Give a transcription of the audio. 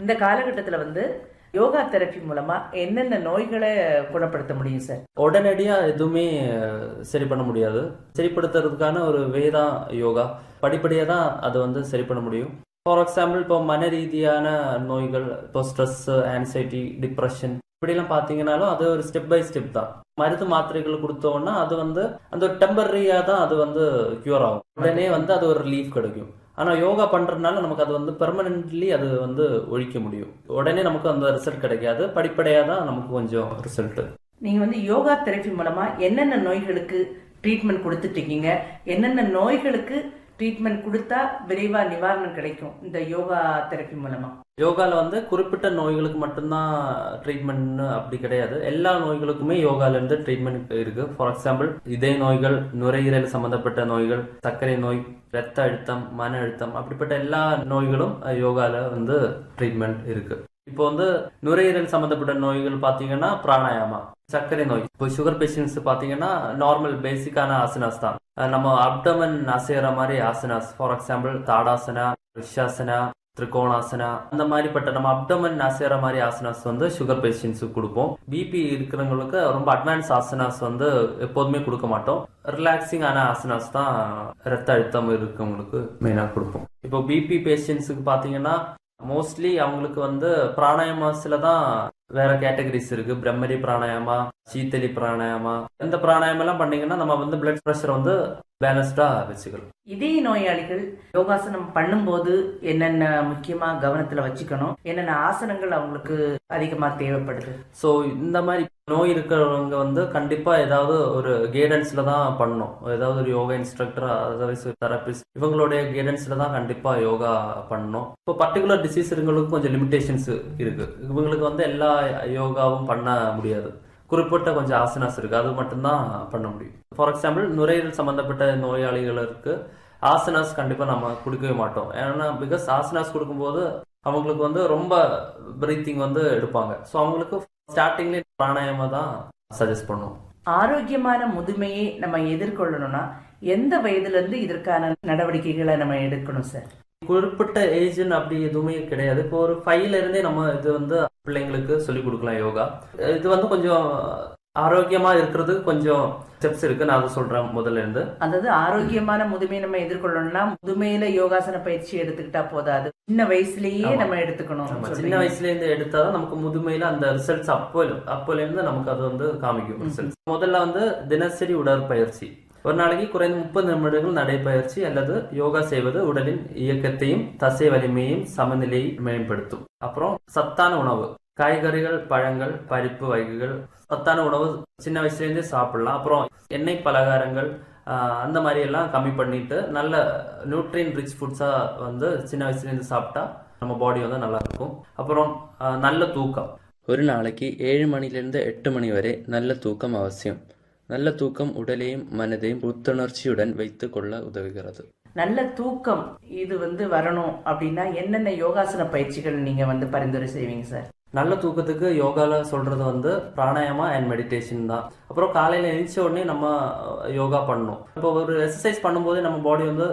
இந்த காலகட்டத்துல வந்து யோகா தெரப்பி மூலமா என்னென்ன நோய்களை குணப்படுத்த முடியும் சார் உடனடியா எதுவுமே அஹ், சரி பண்ண முடியாது சரிப்படுத்துறதுக்கான ஒரு வேதா யோகா படிப்படியாக தான் அது வந்து சரி பண்ண முடியும் ஃபார் எக்ஸாம்பிள் இப்போ மன ரீதியான நோய்கள் இப்போ ஸ்ட்ரெஸ் ஆன்சைட்டி டிப்ரெஷன் இப்படிலாம் பார்த்தீங்கன்னாலும் அது ஒரு ஸ்டெப் பை ஸ்டெப் தான் மருந்து மாத்திரைகள் கொடுத்தோம்னா அது வந்து அந்த ஒரு டெம்பரரியா தான் அது வந்து கியூர் ஆகும் உடனே வந்து அது ஒரு ரிலீஃப் கிடைக்கும் ஆனா யோகா பண்றதுனால நமக்கு அது வந்து பெர்மனன்ட்லி அது வந்து ஒழிக்க முடியும் உடனே நமக்கு அந்த ரிசல்ட் கிடைக்காது படிப்படியா தான் நமக்கு கொஞ்சம் ரிசல்ட் நீங்க வந்து யோகா தெரப்பி மூலமா என்னென்ன நோய்களுக்கு ட்ரீட்மெண்ட் கொடுத்துட்டு இருக்கீங்க என்னென்ன நோய்களுக்கு ட்ரீட்மெண்ட் கொடுத்தா விரைவா நிவாரணம் கிடைக்கும் இந்த யோகா தெரப்பி மூலமா யோகால வந்து குறிப்பிட்ட நோய்களுக்கு மட்டும்தான் ட்ரீட்மெண்ட் அப்படி கிடையாது எல்லா நோய்களுக்குமே யோகால இருந்து ட்ரீட்மெண்ட் இருக்கு ஃபார் எக்ஸாம்பிள் இதய நோய்கள் நுரையீரல் சம்பந்தப்பட்ட நோய்கள் சர்க்கரை நோய் ரத்த அழுத்தம் மன அழுத்தம் அப்படிப்பட்ட எல்லா நோய்களும் அஹ், யோகால வந்து ட்ரீட்மெண்ட் இருக்கு இப்போ வந்து நுரையீரல் சம்பந்தப்பட்ட நோய்கள் பாத்தீங்கன்னா பிராணாயாமா சர்க்கரை நோய் இப்போ சுகர் பேஷண்ட்ஸ் பாத்தீங்கன்னா நார்மல் பேசிக்கான ஆசனாஸ் தான் அஹ், நம்ம அப்டமன் அசைகிற மாதிரி ஆசனாஸ் ஃபார் எக்ஸாம்பிள் தாடாசனா ரிஷாசனா திரிகோணாசனா அந்த மாதிரிப்பட்ட நம்ம அப்டமன் அசைகிற மாதிரி ஆசனாஸ் வந்து சுகர் பேஷண்ட்ஸுக்கு கொடுப்போம் பிபி இருக்கிறவங்களுக்கு ரொம்ப அட்வான்ஸ் ஆசனாஸ் வந்து எப்போதுமே கொடுக்க மாட்டோம் ரிலாக்ஸிங் ஆன ஆசனாஸ் தான் ரத்த அழுத்தம் இருக்கவங்களுக்கு மெயினாக கொடுப்போம் இப்போ பிபி பேஷண்ட்ஸுக்கு பார்த்தீங்கன்னா மோஸ்ட்லி அவங்களுக்கு வந்து பிராணாயாமாஸ்ல தான் வேற கேட்டகரிஸ் இருக்கு பிரம்மரி பிராணாயாமா சீத்தலி பிராணாயாமா இந்த பிராணாயாமம் எல்லாம் பண்ணீங்கன்னா நம்ம வந்து பிளட் ப்ரெஷர் வந்து பேலன்ஸ்டா வச்சுக்கலாம் இதய நோயாளிகள் யோகாசனம் பண்ணும்போது என்னென்ன முக்கியமா கவனத்துல வச்சுக்கணும் என்னென்ன ஆசனங்கள் அவங்களுக்கு அதிகமா தேவைப்படுது ஸோ இந்த மாதிரி நோய் இருக்கிறவங்க வந்து கண்டிப்பா ஏதாவது ஒரு கைடன்ஸ்ல தான் பண்ணணும் ஏதாவது ஒரு யோகா இன்ஸ்ட்ரக்டர் அதர்வைஸ் தெரபிஸ்ட் இவங்களுடைய கைடன்ஸ்ல தான் கண்டிப்பா யோகா பண்ணணும் இப்போ பர்டிகுலர் டிசீஸ் இருக்கவங்களுக்கு கொஞ்சம் லிமிடேஷன்ஸ் இருக்கு இவங்களுக்கு வந்து எல்லா யோகாவும் பண்ண முடியாது குறிப்பிட்ட கொஞ்சம் ஆசனாஸ் இருக்கு அது மட்டும்தான் பண்ண முடியும் ஃபார் எக்ஸாம்பிள் நுரையீரல் சம்பந்தப்பட்ட நோயாளிகளுக்கு ஆசனாஸ் கண்டிப்பா நம்ம கொடுக்கவே மாட்டோம் ஏன்னா பிகாஸ் ஆசனாஸ் கொடுக்கும்போது அவங்களுக்கு வந்து ரொம்ப பிரீத்திங் வந்து எடுப்பாங்க ஸோ அவங்களுக்கு ஸ்டார்டிங்லேயே பிராணாயாமம் தான் சஜஸ்ட் பண்ணுவோம் ஆரோக்கியமான முதுமையை நம்ம எதிர்கொள்ளணும்னா எந்த வயதுல இருந்து இதற்கான நடவடிக்கைகளை நம்ம எடுக்கணும் சார் குறிப்பிட்ட ஏஜ்னு அப்படி எதுவுமே கிடையாது இப்போ ஒரு ஃபைவ்ல இருந்தே நம்ம இது வந்து பிள்ளைங்களுக்கு சொல்லி கொடுக்கலாம் யோகா இது வந்து கொஞ்சம் ஆரோக்கியமா இருக்கிறதுக்கு கொஞ்சம் ஸ்டெப்ஸ் இருக்கு நான் அதை சொல்றேன் முதல்ல இருந்து அதாவது ஆரோக்கியமான முதுமையை நம்ம எதிர்கொள்ளணும்னா முதுமையில யோகாசன பயிற்சி எடுத்துக்கிட்டா போதாது சின்ன வயசுலயே ஆமா. நம்ம எடுத்துக்கணும் நம்ம சொல்றீங்க. சின்ன வயசுல இருந்து எடுத்தாதான் நமக்கு முதுமையில அந்த ரிசல்ட்ஸ் அப்போ அப்போல இருந்து நமக்கு அது வந்து காமிக்கும் ரிசல்ட்ஸ் முதல்ல வந்து தினசரி உடற்பயிற்சி ஒரு நாளைக்கு குறைந்த முப்பது நிமிடங்கள் நடைப்பயிற்சி அல்லது யோகா செய்வது உடலின் இயக்கத்தையும் தசை வலிமையும் சமநிலையை மேம்படுத்தும் அப்புறம் சத்தான உணவு காய்கறிகள் பழங்கள் பருப்பு வகைகள் சத்தான உணவு சின்ன வயசுல இருந்தே சாப்பிடலாம் அப்புறம் எண்ணெய் பலகாரங்கள் ஆஹ், அந்த மாதிரி எல்லாம் கம்மி பண்ணிட்டு நல்ல நியூட்ரியன் ரிச் ஃபுட்ஸா வந்து சின்ன வயசுல இருந்து சாப்பிட்டா நம்ம பாடி வந்து நல்லா இருக்கும் அப்புறம் ஆஹ், நல்ல தூக்கம் ஒரு நாளைக்கு ஏழு மணிலிருந்து எட்டு மணி வரை நல்ல தூக்கம் அவசியம் நல்ல தூக்கம் உடலையும் மனதையும் புத்துணர்ச்சியுடன் வைத்துக் கொள்ள உதவுகிறது நல்ல தூக்கம் இது வந்து வரணும் அப்படின்னா என்னென்ன யோகாசன பயிற்சிகள் நீங்க வந்து பரிந்துரை செய்வீங்க சார் நல்ல தூக்கத்துக்கு யோகால சொல்றது வந்து பிராணாயாமா அண்ட் மெடிடேஷன் தான் அப்புறம் காலையில எழுந்த உடனே நம்ம யோகா பண்ணணும் இப்போ ஒரு எக்ஸசைஸ் பண்ணும்போது நம்ம பாடி வந்து